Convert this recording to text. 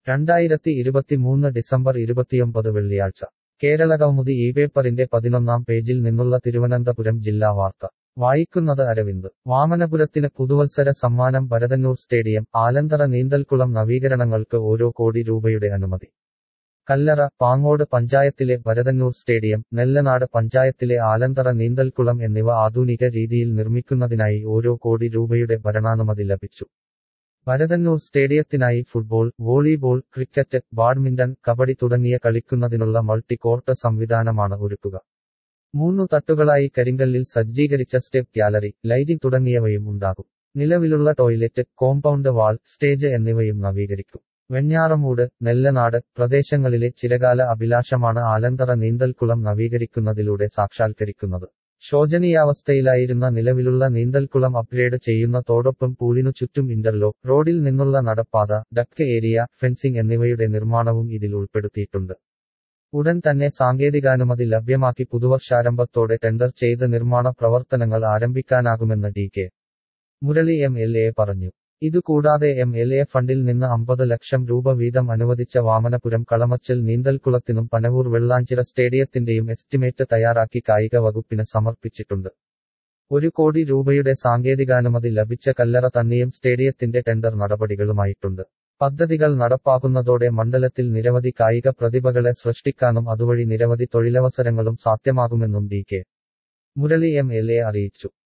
രണ്ടായിരത്തി ഇരുപത്തിമൂന്ന് ഡിസംബർ ഇരുപത്തിയൊമ്പത് വെള്ളിയാഴ്ച കേരള കൗമുദി ഈ പേപ്പറിന്റെ പതിനൊന്നാം പേജിൽ നിന്നുള്ള തിരുവനന്തപുരം ജില്ലാ വാർത്ത വായിക്കുന്നത് അരവിന്ദ് വാമനപുരത്തിന് പുതുവത്സര സമ്മാനം ഭരതന്നൂർ സ്റ്റേഡിയം ആലന്തറ നീന്തൽക്കുളം നവീകരണങ്ങൾക്ക് ഓരോ കോടി രൂപയുടെ അനുമതി കല്ലറ പാങ്ങോട് പഞ്ചായത്തിലെ ഭരതന്നൂർ സ്റ്റേഡിയം നെല്ലനാട് പഞ്ചായത്തിലെ ആലന്തറ നീന്തൽക്കുളം എന്നിവ ആധുനിക രീതിയിൽ നിർമ്മിക്കുന്നതിനായി ഓരോ കോടി രൂപയുടെ ഭരണാനുമതി ലഭിച്ചു ഭരതന്നൂർ സ്റ്റേഡിയത്തിനായി football volleyball cricket badminton kabaddi തുടങ്ങിയ കളിക്കുന്നതിനുള്ള മൾട്ടി കോർട്ട് സംവിധാനമാണ് ഒരുക്കുക മൂന്നു തട്ടുകളായി കരിങ്കല്ലിൽ സജ്ജീകരിച്ച സ്റ്റെപ്പ് ഗ്യാലറി ലൈറ്റിംഗ് തുടങ്ങിയവയും ഉണ്ടാകും നിലവിലുള്ള ടോയ്ലറ്റ് കോമ്പൗണ്ട് വാൾ സ്റ്റേജ് എന്നിവയും നവീകരിക്കും വെഞ്ഞാറമൂട് നെല്ലനാട് പ്രദേശങ്ങളിലെ ചിരകാല അഭിലാഷമാണ് ആലന്തറ നീന്തൽക്കുളം നവീകരിക്കുന്നതിലൂടെ സാക്ഷാത്കരിക്കുന്നത് ശോചനീയാവസ്ഥയിലായിരുന്ന നിലവിലുള്ള നീന്തൽക്കുളം അപ്ഗ്രേഡ് ചെയ്യുന്നതോടൊപ്പം പൂളിനു ചുറ്റും ഇന്റർലോ റോഡിൽ നിന്നുള്ള നടപ്പാത ഡക്ക് ഏരിയ ഫെൻസിംഗ് എന്നിവയുടെ നിർമ്മാണവും ഇതിൽ ഉൾപ്പെടുത്തിയിട്ടുണ്ട് ഉടൻ തന്നെ സാങ്കേതികാനുമതി ലഭ്യമാക്കി പുതുവർഷാരംഭത്തോടെ ടെൻഡർ ചെയ്ത് നിർമ്മാണ പ്രവർത്തനങ്ങൾ ആരംഭിക്കാനാകുമെന്ന് D K Murali M L A പറഞ്ഞു ഇതുകൂടാതെ എം എൽ എ ഫണ്ടിൽ നിന്ന് അമ്പത് ലക്ഷം രൂപ വീതം അനുവദിച്ച വാമനപുരം കളമച്ചൽ നീന്തൽക്കുളത്തിനും പനവൂർ വെള്ളാഞ്ചിറ സ്റ്റേഡിയത്തിന്റെയും എസ്റ്റിമേറ്റ് തയ്യാറാക്കി കായിക വകുപ്പിന് സമർപ്പിച്ചിട്ടുണ്ട് ഒരു കോടി രൂപയുടെ സാങ്കേതികാനുമതി ലഭിച്ച കല്ലറ തണ്ണിയം സ്റ്റേഡിയത്തിന്റെ ടെൻഡർ നടപടികളുമായിട്ടുണ്ട് പദ്ധതികൾ നടപ്പാക്കുന്നതോടെ മണ്ഡലത്തിൽ നിരവധി കായിക പ്രതിഭകളെ സൃഷ്ടിക്കാനും അതുവഴി നിരവധി തൊഴിലവസരങ്ങളും സാധ്യമാകുമെന്നും D K Murali M L A അറിയിച്ചു